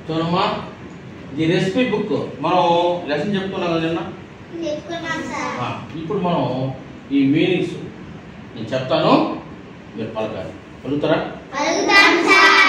చూడమ్మా ఇది recipe book మనం లెసన్ చెప్పుకున్నాం కదా నిన్న చెప్పుకున్నాం సార్ ఆ, ఇప్పుడు మనం ఈ మీనింగ్స్ నేను చెప్తాను మీరు పలకాలి పలుకుతారా పలుకుతాం సార్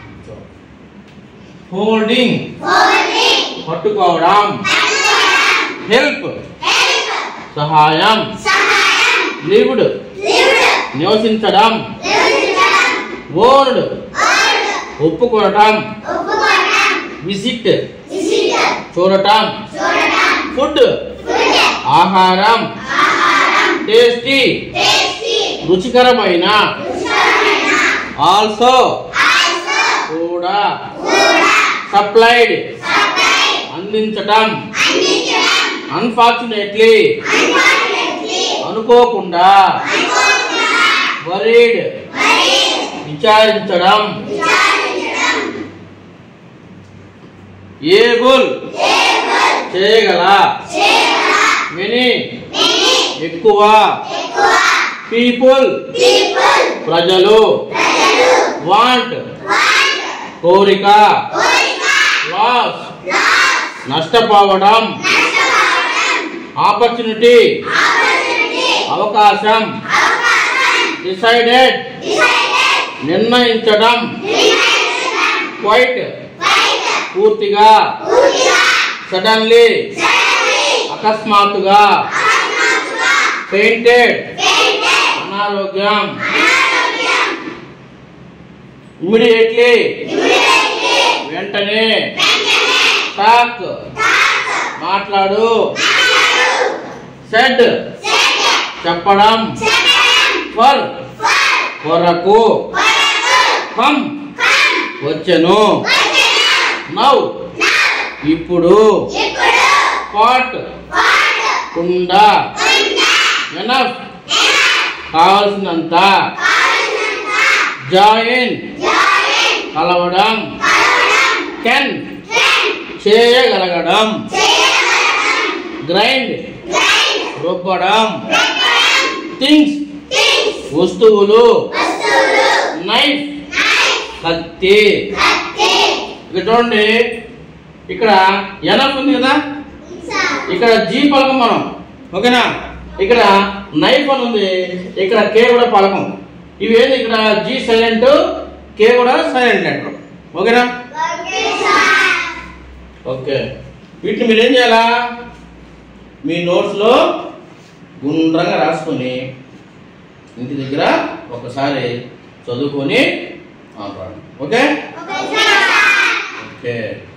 హోల్డింగ్ హోల్డింగ్ పట్టుకోవడం హెల్ప్ సహాయం సహాయం లివ్డ్ లివ్డ్ నివసించడం నివసించడం ఓర్డ్ ఆర్డ్ ఒప్పుకోవటం ఒప్పుకోవడం విజిట్ విజిట్ చూడటం చూడడం ఫుడ్ ఫుడ్ ఆహారం ఆహారం టేస్టీ టేస్టీ రుచికరమైన రుచికరమైన ఆల్సో ఆల్సో కూడా కూడా సప్లైడ్ సప్లై అందించటం అందించడం అన్ఫార్చునేట్లీ అన్ఫార్చునేట్లీ అనుకోకుండా అనుకోకుండా వరీడ్ మరి విచారించడం విచారించడం ఏబుల్ ఏబుల్ చేయగల చేయగల మెనీ మెనీ ఎక్కువ ఎక్కువ పీపుల్ పీపుల్ ప్రజలు ప్రజలు వాంట్ వాంట్ కోరిక కోరిక లాస్ లాస్ నష్టపోవడం నష్టపోవడం ఆపర్చునిటీ ఆపర్చునిటీ అవకాశం అవకాశం డిసైడెడ్ డిసైడెడ్ నిర్ణయించడం నిర్ణయించడం క్వైట్ ఫైట్ పూర్తిగా పూర్తిగా సడన్లీ సడన్లీ అకస్మాత్తుగా అకస్మాత్తుగా పెయింటెడ్ పెయింటెడ్ అనారోగ్యం అనారోగ్యం ఇమ్మీడియట్లీ ఇమ్మీడియట్లీ వెంటనే వెంటనే టాక్ టాక్ మాట్లాడు మాట్లాడు సెడ్ సెడ్ చెప్పడం చెప్పడం ఫర్ ఫర్ కొరకు కొరకు కమ్ కమ్ వచ్చెను వచ్చెను నౌ నౌ ఇప్పుడు ఇప్పుడు పాట్ వాట్ కుండ ఉంద ఎనఫ్ ఎనఫ్ కావలసినంత కావలసినంత జాయిన్ జాయిన్ కలవడం కలవడం కెన్ కెన్ చేయగలగడం చేయగలగడం గ్రైండ్ గ్రైండ్ రుబ్బడం రుబ్బడం థింగ్స్ థింగ్స్ వస్తువులు వస్తువులు నైఫ్ నైఫ్ కత్తి కత్తి ఇక్కడ చూడండి ఇక్కడ ఎనఫ్ ఉంది కదా సార్ ఇక్కడ జీ పలకం మనం ఓకేనా ఇక్కడ నైఫ్ అని ఉంది ఇక్కడ కే కూడా పలకం ఇవి ఏంది ఇక్కడ జీ సైలెంట్ కే కూడా సైలెంట్ లెటర్ ఓకేనా ఓకే సార్ ఓకే వీటిని మీరు ఏం చేయాలా మీ నోట్స్లో గుండ్రంగా రాసుకొని ఇంటి దగ్గర ఒకసారి చదువుకొని మాట్లాడండి ఓకే ఓకే సార్ ఓకే